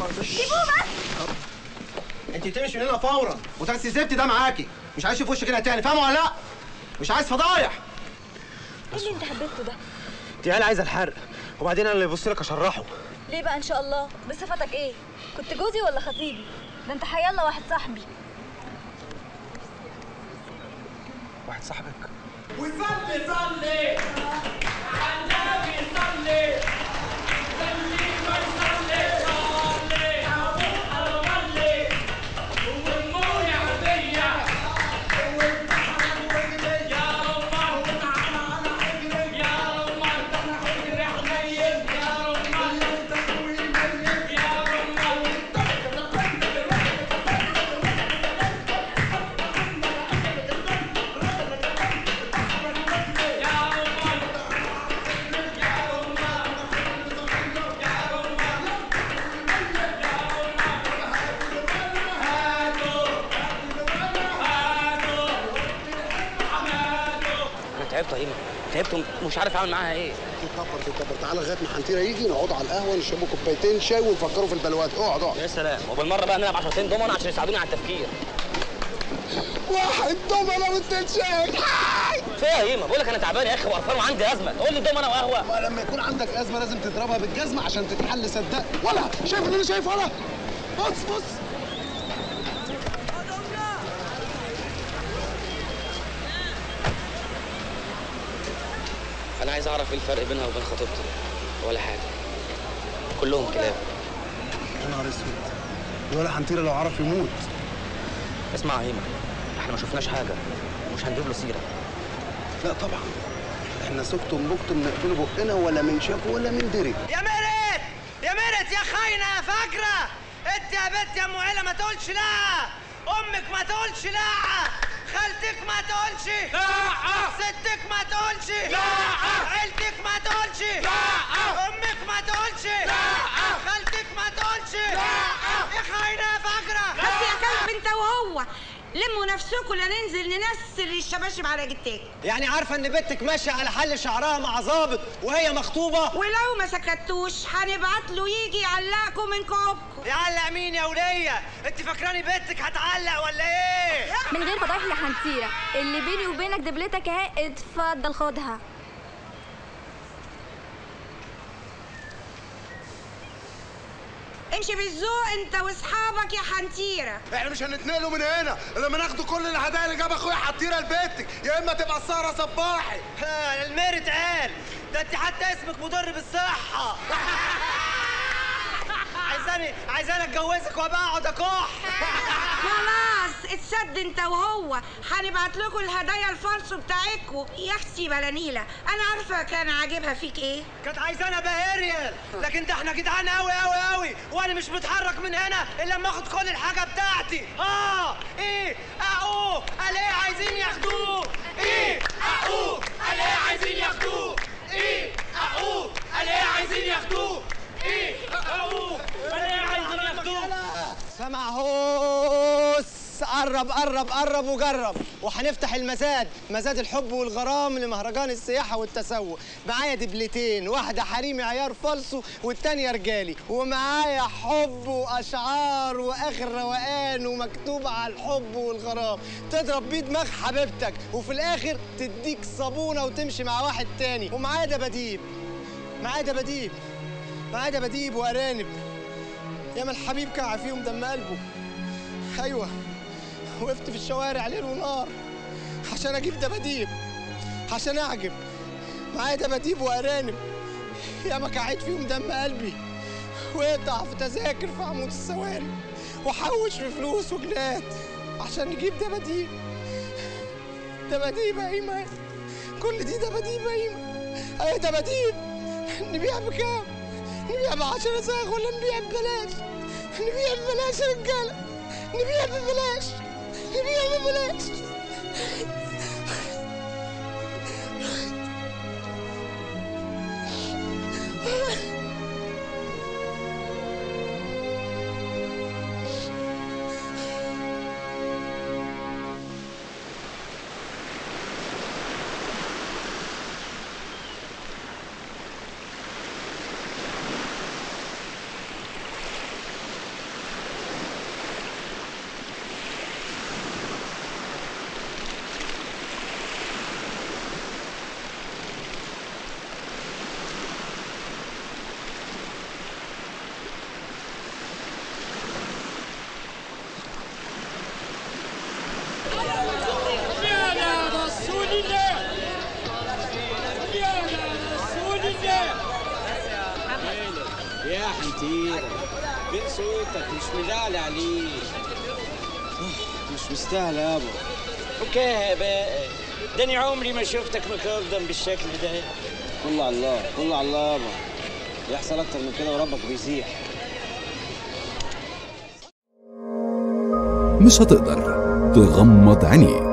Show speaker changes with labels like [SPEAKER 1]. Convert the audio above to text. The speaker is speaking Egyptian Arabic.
[SPEAKER 1] سيبوه بس
[SPEAKER 2] انت تمشي من هنا فورا وتاكسي الزفت ده معاكي مش عايز اشوف وشك هنا تاني فاهمه ولا لا مش عايز فضايح
[SPEAKER 1] ايه اللي انت حبيته ده
[SPEAKER 2] دي عيال عايزه الحرق وبعدين انا اللي يبص لك اشرحه
[SPEAKER 1] ليه بقى ان شاء الله بصفتك ايه كنت جوزي ولا خطيبي ده انت حيالله واحد صاحبي
[SPEAKER 2] واحد صاحبك
[SPEAKER 3] وصلي صلي عالنبي صلي صلي ما يصلي صلي ابو صلي والمولى عادية يا رمان يا رمان حجر حنين يا رمان يا رمان
[SPEAKER 4] انا تعبت يا ايمن تعبت ومش عارف اعمل معاها ايه
[SPEAKER 5] تكبر تكبر تعالى لغايه ما حنتيره يجي نقعد على القهوه نشربوا كوبايتين شاي ونفكروا في البلوات اقعد اقعد
[SPEAKER 4] يا سلام وبالمره بقى نلعب عشرتين دومنا عشان يساعدوني على التفكير
[SPEAKER 5] واحد دومنا واتنين شاي
[SPEAKER 4] في ايه يا ايمن بقول لك انا تعبان يا اخي وقرفان وعندي ازمه قول لي دومنا وقهوه
[SPEAKER 5] ولما يكون عندك ازمه لازم تضربها بالجزمه عشان تتحل صدق ولا شايف اللي انا شايفه ولا بص بص
[SPEAKER 4] انا عايز اعرف ايه الفرق بينها وبين خطيبتي ولا حاجه كلهم كلاب
[SPEAKER 5] يا نهار اسود ولا حنتيره لو عرف يموت
[SPEAKER 4] اسمع يا ايمن احنا ما شفناش حاجه ومش هنجيب له سيره
[SPEAKER 5] لا طبعا احنا سكتم بكتم نقفلوا بقنا ولا من شاف ولا من دري
[SPEAKER 6] يا مرت يا مرت يا خاينه يا فاكره انت يا بنت يا ام عيله ما تقولش لا امك ما تقولش لا خالتك ما تقولش
[SPEAKER 3] لا.
[SPEAKER 6] ستك ما تقولش
[SPEAKER 3] لا.
[SPEAKER 6] عيلتك ما تقولش
[SPEAKER 3] لا.
[SPEAKER 6] امك ما تقولش
[SPEAKER 3] لا.
[SPEAKER 6] خالتك ما تقولش يا خاينه يا فاكره
[SPEAKER 7] بس يا كلب انت وهو لموا نفسكم لا ننزل ننسل الشباشب على جتك
[SPEAKER 6] يعني عارفه ان بنتك ماشيه على حل شعرها مع ظابط وهي مخطوبه
[SPEAKER 7] ولو ما سكتوش هنبعت له يجي يعلقكم من كوبكم
[SPEAKER 6] يعلق مين يا وليه انت فاكراني بنتك هتعلق ولا ايه
[SPEAKER 1] من غير فضايح يا حنتيره اللي بيني وبينك دبلتك اهي اتفضل خدها
[SPEAKER 7] امشي بالذوق انت واصحابك يا حنتيره
[SPEAKER 5] احنا مش هنتنقلوا من هنا الا لما ناخدوا كل الهدايا اللي جاب اخويا حنتيره لبيتك يا اما تبقى السهره صباحي
[SPEAKER 6] ها، الميرت قال ده انت حتى اسمك مضر بالصحة عايزاني عايزاني اتجوزك وابقى اقعد اكح
[SPEAKER 7] خلاص اتسد انت وهو هنبعت لكم الهدايا الفالصو بتاعتكم يا اختي بلانيلا انا عارفه كان عاجبها فيك ايه
[SPEAKER 6] كانت عايزاني ابقى اريال لكن ده احنا جدعان قوي قوي قوي وانا مش متحرك من هنا الا لما اخد كل الحاجه بتاعتي اه ايه اقوه قال ايه عايزين ياخدوه
[SPEAKER 3] ايه اقوه قال ايه عايزين ياخدوه ايه اقوه قال ايه عايزين ياخدوه ايه اقوه قال ايه عايزين ياخدوه
[SPEAKER 6] سمع هوس قرب قرب قرب وجرب وهنفتح المزاد مزاد الحب والغرام لمهرجان السياحة والتسوق معايا دبلتين واحدة حريمي عيار فالصو والتانية رجالي ومعايا حب وأشعار وآخر روقان ومكتوب على الحب والغرام تضرب بيه دماغ حبيبتك وفي الآخر تديك صابونة وتمشي مع واحد تاني ومعايا دباديب معايا دباديب معايا دباديب وأرانب ياما الحبيب كعى فيهم دم قلبه ايوه وقفت في الشوارع ليل ونهار عشان اجيب دباديب عشان اعجب معايا دباديب وارانب ياما كعيت فيهم دم قلبي وقطع في تذاكر في عمود السواري وحوش في فلوس وجنات عشان نجيب دباديب دباديب يا ايمن كل دي دباديب يا ايمن اي دباديب نبيع بكام نبيع ب 10 صاغ ولا نبيع ببلاش نبيع ببلاش يا رجاله نبيع ببلاش نبيع ببلاش
[SPEAKER 8] حنتيرة فين صوتك مش مزعل عليك
[SPEAKER 6] مش مستاهل يابا
[SPEAKER 8] فكاها بقى ده انا عمري ما شفتك مكردم بالشكل ده
[SPEAKER 6] كله على الله كله على الله يابا يحصل اكتر من كده وربك بيزيح
[SPEAKER 9] مش هتقدر تغمض عينيك